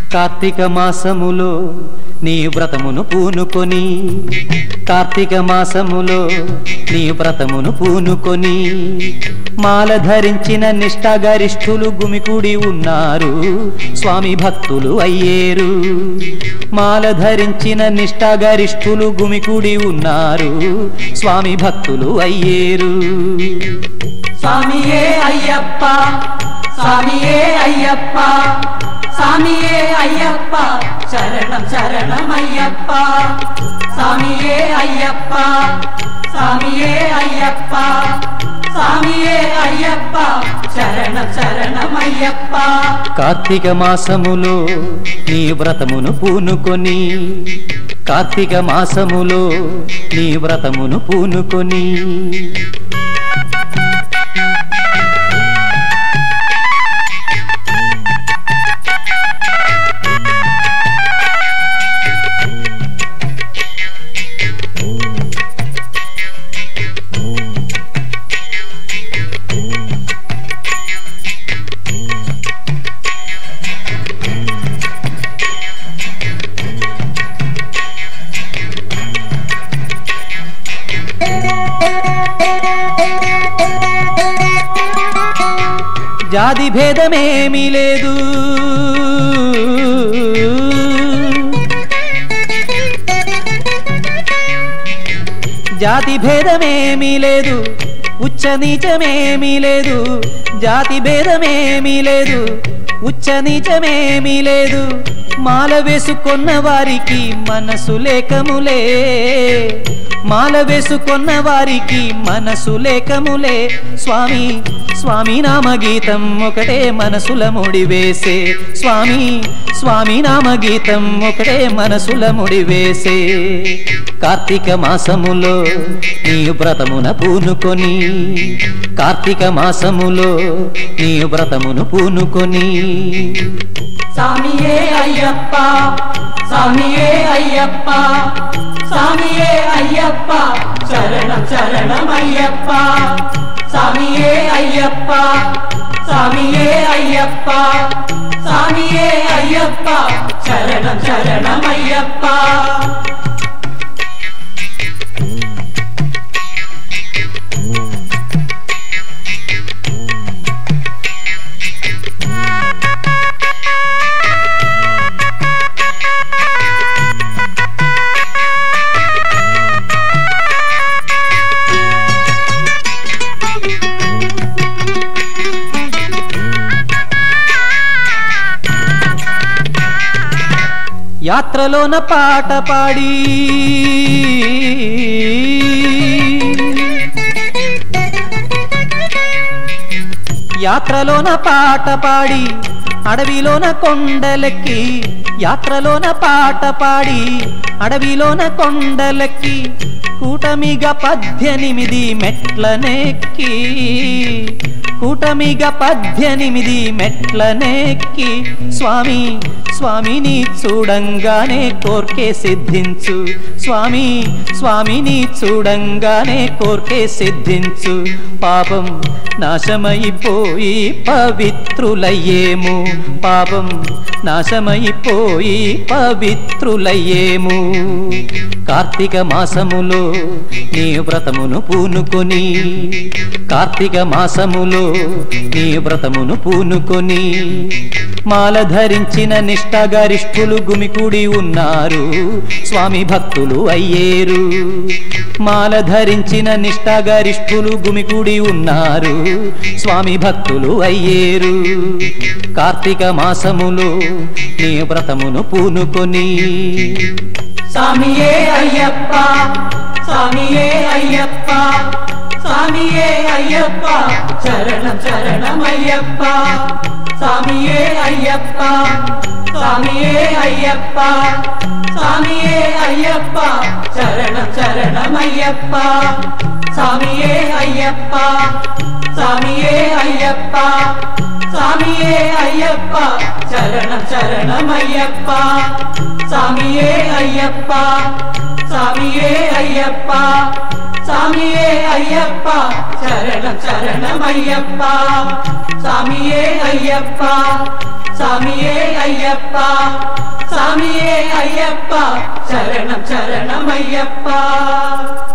కార్తీక మాసములో నీ వ్రతమును పూనుకొని కార్తీక మాసములో నీ వ్రతమును పూనుకొని మాల ధరించిన నిష్ఠాగరిష్ఠులు గుమికూడి ఉన్నారు స్వామి భక్తులు అయ్యేరు మాల ధరించిన నిష్ఠాగరిష్ఠులు గుమికూడి ఉన్నారు స్వామి భక్తులు అయ్యేరు స్వామియే అయ్యప్ప స్వామియే అయ్యప్ప స్వామియే అయ్యప్ప శరణం శరణం అయ్యప్ప స్వామియే అయ్యప్ప స్వామియే అయ్యప్ప స్వామియే అయ్యప్ప శరణం శరణం అయ్యప్ప కార్తీక మాసములో నీ వ్రతమును పూనుకొని కార్తీక మాసములో నీ వ్రతమును పూనుకొని జాతి భేదమేమీ లేదు జాతి భేదమేమీ లేదు ఉచ్చ నీచమేమీ లేదు జాతి భేదమేమీ లేదు ఉచ్చ నీచమేమీ లేదు మాల వేసుకున్న వారికి మనసు లేకములే మాల వేసుకున్న వారికి మనసు లేకములే స్వామి స్వామి నామగీతం ఒకటే మనసుల ముడివేసే స్వామి స్వామి నామగీతం ఒకటే మనసుల ముడివేసే కార్తీక మాసములో నీ వ్రతమున పూనుకొని కార్తీక మాసములో నీ వ్రతమును పూనుకొని స్వామియే అయ్యప్ప స్వామియే అయ్యప్ప స్వామియే అయ్యప్ప శరణం శరణం అయ్యప్ప స్వామియే అయ్యప్ప స్వామియే అయ్యప్ప స్వామియే అయ్యప్ప శరణం శరణం అయ్యప్ప యాత్రలోన పాట పాడి యాత్రలోన పాట పాడి అడవిలోన కొండలెక్కి యాత్రలోన పాట పాడి అడవిలోన కొండలెక్కి కూటమిగా పద్దెనిమిది మెట్లనెక్కి కూటమిగా పద్దెనిమిది మెట్లనెక్కి స్వామి స్వామిని చూడంగానే కోర్కే సిద్ధించు స్వామి స్వామిని చూడంగానే కోర్కే సిద్ధించు పాపం నాశమైపోయి పవిత్రులయ్యేము పాపం నాశమైపోయి పవిత్రులయ్యేము కార్తీక మాసములో నీ వ్రతమును పూనుకొని కార్తీక మాసములో నీ వ్రతమును పూనుకొని మాల ధరించిన నిష్ఠాగరిష్ఠులు గుమికూడి ఉన్నారు స్వామి భక్తులు అయ్యేరు మాల ధరించిన నిష్ఠాగరిష్ఠులు గుమికూడి ఉన్నారు స్వామి భక్తులు అయ్యేరు కార్తీక మాసములో నీ వ్రతమును పూనుకొని స్వామియే అయ్యప్ప స్వామియే అయ్యప్ప స్వామియే అయ్యప్ప శరణం శరణం అయ్యప్ప స్వామియే అయ్యప్ప స్వామియే అయ్యప్ప స్వామియే అయ్యప్ప శరణం శరణం అయ్యప్ప స్వామియే అయ్యప్ప స్వామియే అయ్యప్ప స్వామియే అయ్యప్ప శరణం శరణం అయ్యప్ప స్వామియే అయ్యప్ప స్వామియే అయ్యప్ప స్వామియే అయ్యప్ప శరణం శరణం అయ్యప్ప స్వామియే అయ్యప్ప சாமியே ஐயப்பா சாமியே ஐயப்பா சரணம் சரணம் ஐயப்பா